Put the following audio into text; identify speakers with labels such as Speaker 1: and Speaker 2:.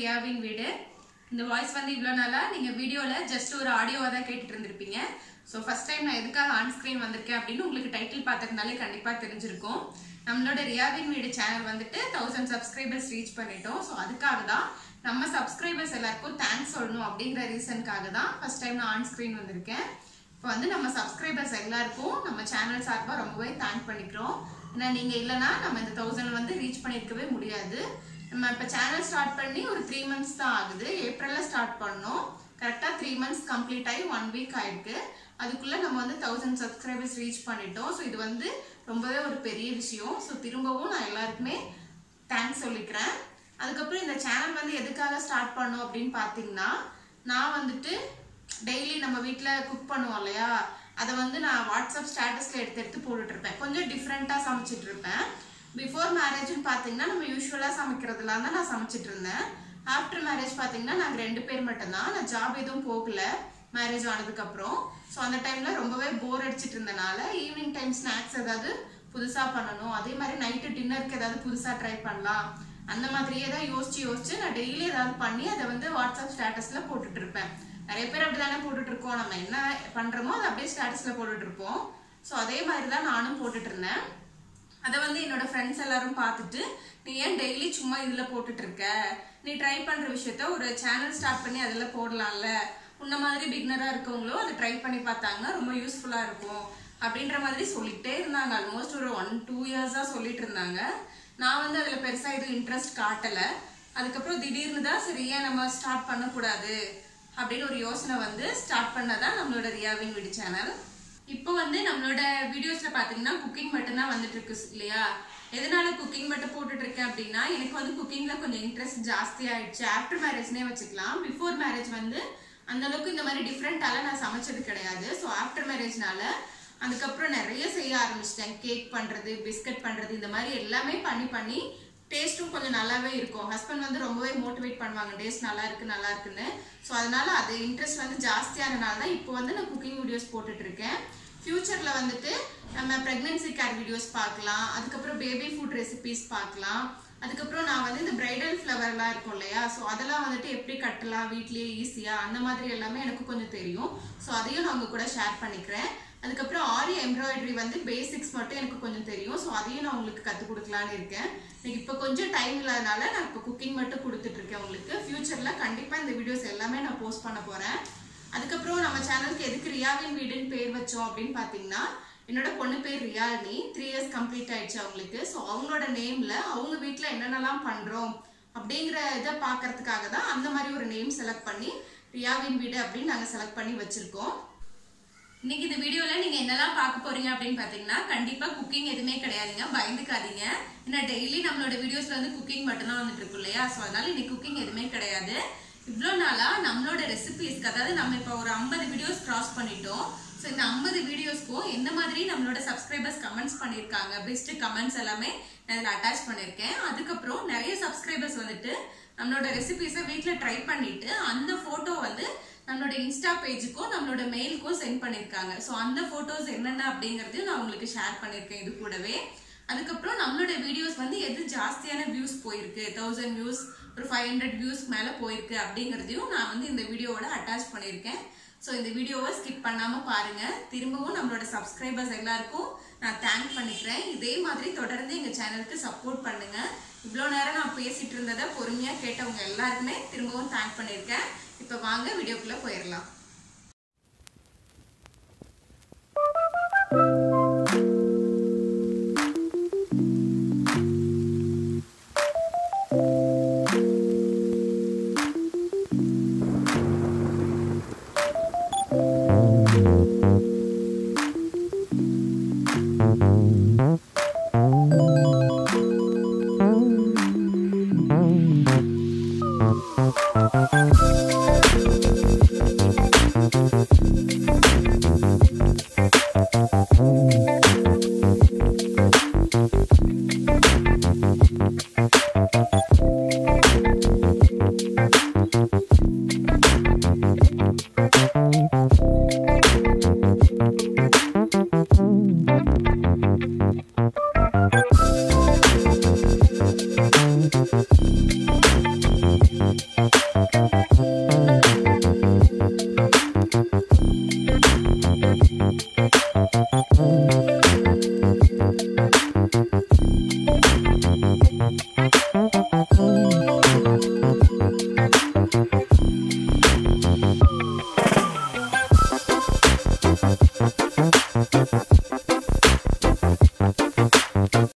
Speaker 1: ரியாவின் வீடு இந்த வாய்ஸ் வந்து இவ்வளோ நாளாக நீங்கள் வீடியோவில் ஜஸ்ட் ஒரு ஆடியோவாக தான் கேட்டுட்டு இருந்திருப்பீங்க ஸோ ஃபர்ஸ்ட் டைம் நான் எதுக்காக ஆன் ஸ்க்ரீன் வந்திருக்கேன் அப்படின்னு உங்களுக்கு டைட்டில் பார்த்ததுனாலே கண்டிப்பாக தெரிஞ்சிருக்கும் நம்மளோட ரியாவின் வீடு சேனல் வந்துட்டு தௌசண்ட் சப்ஸ்கிரைபர்ஸ் ரீச் பண்ணிட்டோம் ஸோ அதுக்காக தான் நம்ம சப்ஸ்கிரைபர்ஸ் எல்லாருக்கும் தேங்க்ஸ் சொல்லணும் அப்படிங்கிற ரீசனுக்காக தான் ஃபர்ஸ்ட் டைம் நான் ஆன் ஸ்க்ரீன் வந்திருக்கேன் இப்போ வந்து நம்ம சப்ஸ்கிரைபர்ஸ் எல்லாருக்கும் நம்ம சேனல் சார்பாக ரொம்பவே தேங்க் பண்ணிக்கிறோம் ஏன்னா நீங்கள் இல்லைன்னா நம்ம இந்த தௌசண்ட் வந்து ரீச் பண்ணியிருக்கவே முடியாது நம்ம இப்போ சேனல் ஸ்டார்ட் பண்ணி ஒரு த்ரீ மந்த்ஸ் தான் ஆகுது ஏப்ரலில் ஸ்டார்ட் பண்ணோம் கரெக்டாக த்ரீ மந்த்ஸ் கம்ப்ளீட் ஆகி ஒன் வீக் ஆயிருக்கு அதுக்குள்ளே நம்ம வந்து தௌசண்ட் சப்ஸ்கிரைபர்ஸ் ரீச் பண்ணிட்டோம் ஸோ இது வந்து ரொம்பவே ஒரு பெரிய விஷயம் ஸோ திரும்பவும் நான் எல்லாருக்குமே தேங்க்ஸ் சொல்லிக்கிறேன் அதுக்கப்புறம் இந்த சேனல் வந்து எதுக்காக ஸ்டார்ட் பண்ணோம் அப்படின்னு பார்த்தீங்கன்னா நான் வந்துட்டு டெய்லி நம்ம வீட்டில் குக் பண்ணுவோம் இல்லையா அதை வந்து நான் வாட்ஸ்அப் ஸ்டேட்டஸில் எடுத்து எடுத்து போட்டுட்டு இருப்பேன் கொஞ்சம் டிஃப்ரெண்ட்டாக சமைச்சிட்டு இருப்பேன் பிஃபோர் மேரேஜ்னு பார்த்தீங்கன்னா நம்ம யூஸ்வலாக சமைக்கிறதுலாம் தான் நான் சமைச்சிட்டு இருந்தேன் ஆஃப்டர் மேரேஜ் பார்த்தீங்கன்னா நாங்கள் ரெண்டு பேர் மட்டும்தான் நான் ஜாப் எதுவும் போகல மேரேஜ் ஆனதுக்கப்புறம் ஸோ அந்த டைமில் ரொம்பவே போர் அடிச்சிட்டு இருந்தனால ஈவினிங் டைம் ஸ்நாக்ஸ் ஏதாவது புதுசாக பண்ணணும் அதே மாதிரி நைட்டு டின்னருக்கு ஏதாவது புதுசாக ட்ரை பண்ணலாம் அந்த மாதிரியே தான் யோசிச்சு யோசிச்சு நான் டெய்லி ஏதாவது பண்ணி அதை வந்து வாட்ஸ்அப் ஸ்டேட்டஸில் போட்டுட்டு இருப்பேன் நிறைய பேர் அப்படி தானே போட்டுட்டு இருக்கோம் நம்ம என்ன பண்ணுறோமோ அதை அப்படியே ஸ்டேட்டஸில் போட்டுட்டு இருப்போம் ஸோ அதே மாதிரி தான் நானும் போட்டுட்டு இருந்தேன் அதை வந்து என்னோட ஃப்ரெண்ட்ஸ் எல்லாரும் பார்த்துட்டு நீ ஏன் டெய்லி சும்மா இதில் போட்டுட்டு இருக்க நீ ட்ரை பண்ணுற விஷயத்த ஒரு சேனல் ஸ்டார்ட் பண்ணி அதில் போடலாம்ல உன்ன மாதிரி பிக்னராக இருக்கவங்களும் அதை ட்ரை பண்ணி பார்த்தாங்கன்னா ரொம்ப யூஸ்ஃபுல்லாக இருக்கும் அப்படின்ற மாதிரி சொல்லிட்டே இருந்தாங்க ஆல்மோஸ்ட் ஒரு ஒன் டூ இயர்ஸாக சொல்லிட்டு இருந்தாங்க நான் வந்து அதில் பெருசாக எதுவும் இன்ட்ரெஸ்ட் காட்டலை அதுக்கப்புறம் திடீர்னு தான் சரி ஏன் நம்ம ஸ்டார்ட் பண்ணக்கூடாது அப்படின்னு ஒரு யோசனை வந்து ஸ்டார்ட் பண்ணதான் நம்மளோட ரியாவின் வீடு சேனல் இப்போ வந்து நம்மளோட வீடியோஸ்ல பாத்தீங்கன்னா குக்கிங் மட்டும் தான் வந்துட்டு இருக்கு இல்லையா எதனால குக்கிங் மட்டும் போட்டுட்டு இருக்கேன் அப்படின்னா எனக்கு வந்து குக்கிங்ல கொஞ்சம் இன்ட்ரெஸ்ட் ஜாஸ்தி ஆயிடுச்சு ஆஃப்டர் மேரேஜ்னே வச்சுக்கலாம் பிஃபோர் மேரேஜ் வந்து அந்த அளவுக்கு இந்த மாதிரி டிஃப்ரெண்டால நான் சமைச்சது கிடையாது ஸோ ஆஃப்டர் மேரேஜ்னால அதுக்கப்புறம் நிறைய செய்ய ஆரம்பிச்சிட்டேன் கேக் பண்றது பிஸ்கட் பண்றது இந்த மாதிரி எல்லாமே பண்ணி பண்ணி டேஸ்ட்டும் கொஞ்சம் நல்லாவே இருக்கும் ஹஸ்பண்ட் வந்து ரொம்பவே மோட்டிவேட் பண்ணுவாங்க டேஸ்ட் நல்லா இருக்கு நல்லா இருக்குன்னு ஸோ அதனால அது இன்ட்ரெஸ்ட் வந்து ஜாஸ்தியானனால தான் இப்போ வந்து நான் குக்கிங் வீடியோஸ் போட்டுட்டு இருக்கேன் ஃபியூச்சரில் வந்துட்டு நம்ம ப்ரெக்னென்சி கேர் வீடியோஸ் பார்க்கலாம் அதுக்கப்புறம் பேபி ஃபுட் ரெசிபிஸ் பார்க்கலாம் அதுக்கப்புறம் நான் வந்து இந்த பிரைடல் ஃப்ளவர்லாம் இருக்கும் இல்லையா ஸோ அதெல்லாம் வந்துட்டு எப்படி கட்டலாம் வீட்லேயே ஈஸியாக அந்த மாதிரி எல்லாமே எனக்கு கொஞ்சம் தெரியும் ஸோ அதையும் நான் உங்க கூட ஷேர் பண்ணிக்கிறேன் அதுக்கப்புறம் ஆரி எம்ப்ராய்டரி வந்து பேசிக்ஸ் மட்டும் எனக்கு கொஞ்சம் தெரியும் ஸோ அதையும் நான் உங்களுக்கு கற்றுக் கொடுக்கலான்னு இருக்கேன் எனக்கு இப்போ கொஞ்சம் டைம் இல்லாதனால நான் இப்போ குக்கிங் மட்டும் கொடுத்துட்டு இருக்கேன் உங்களுக்கு ஃபியூச்சரில் கண்டிப்பாக இந்த வீடியோஸ் எல்லாமே நான் போஸ்ட் பண்ண போகிறேன் அதுக்கப்புறம் நம்ம சேனலுக்கு எதுக்கு ரியாவின் வீடுன்னு பேர் வச்சோம் அப்படின்னு பார்த்தீங்கன்னா என்னோட பொண்ணு பேர் ரியாலினி த்ரீ இயர்ஸ் கம்ப்ளீட் ஆயிடுச்சு அவங்களுக்கு ஸோ அவங்களோட நேம்ல அவங்க வீட்டில் என்னென்னலாம் பண்ணுறோம் அப்படிங்கிற இதை பார்க்கறதுக்காக தான் அந்த மாதிரி ஒரு நேம் செலக்ட் பண்ணி ரியாவின் வீடு அப்படின்னு நாங்கள் செலக்ட் பண்ணி வச்சிருக்கோம் இன்னைக்கு இந்த வீடியோல நீங்க என்னெல்லாம் பார்க்க போறீங்க அப்படின்னு பாத்தீங்கன்னா கண்டிப்பா குக்கிங் எதுவுமே கிடையாதுங்க பயந்துக்காதீங்க ஏன்னா டெய்லி நம்மளோட வீடியோஸ்ல வந்து குக்கிங் மட்டும்தான் வந்துட்டு இருக்கும் இல்லையா ஸோ அதனால இன்னைக்கு குக்கிங் எதுவுமே கிடையாது இவ்வளோ நாளா நம்மளோட ரெசிபிஸ்க்கு அதாவது நம்ம இப்போ ஒரு ஐம்பது வீடியோஸ் கிராஸ் பண்ணிட்டோம் ஸோ இந்த ஐம்பது வீடியோஸ்க்கும் எந்த மாதிரி நம்மளோட சப்ஸ்கிரைபர்ஸ் கமெண்ட்ஸ் பண்ணியிருக்காங்க பெஸ்ட் கமெண்ட்ஸ் எல்லாமே நான் இதில் அட்டாச் பண்ணியிருக்கேன் அதுக்கப்புறம் நிறைய சப்ஸ்கிரைபர்ஸ் வந்துட்டு நம்மளோட ரெசிபிஸை வீட்டில் ட்ரை பண்ணிட்டு அந்த ஃபோட்டோ வந்து நம்மளோட இன்ஸ்டா பேஜுக்கும் நம்மளோட மெயிலுக்கும் சென்ட் பண்ணியிருக்காங்க ஸோ அந்த ஃபோட்டோஸ் என்னென்ன அப்படிங்கிறதையும் நான் உங்களுக்கு ஷேர் பண்ணியிருக்கேன் இது கூடவே அதுக்கப்புறம் நம்மளோட வீடியோஸ் வந்து எது ஜாஸ்தியான வியூஸ் போயிருக்கு தௌசண்ட் வியூஸ் ஒரு ஃபைவ் ஹண்ட்ரட் வியூஸ் மேலே போயிருக்கு அப்படிங்கிறதையும் நான் வந்து இந்த வீடியோவோட அட்டாச் பண்ணியிருக்கேன் ஸோ இந்த வீடியோவை ஸ்கிப் பண்ணாமல் பாருங்க திரும்பவும் நம்மளோட சப்ஸ்கிரைபர்ஸ் எல்லாருக்கும் நான் தேங்க் பண்ணிக்கிறேன் இதே மாதிரி தொடர்ந்து எங்கள் சேனலுக்கு சப்போர்ட் பண்ணுங்க இவ்வளோ நேரம் நான் பேசிட்டு இருந்ததை பொறுமையாக கேட்டவங்க எல்லாருக்குமே திரும்பவும் தேங்க் பண்ணியிருக்கேன் இப்போ வாங்க வீடியோக்குள்ளே போயிடலாம்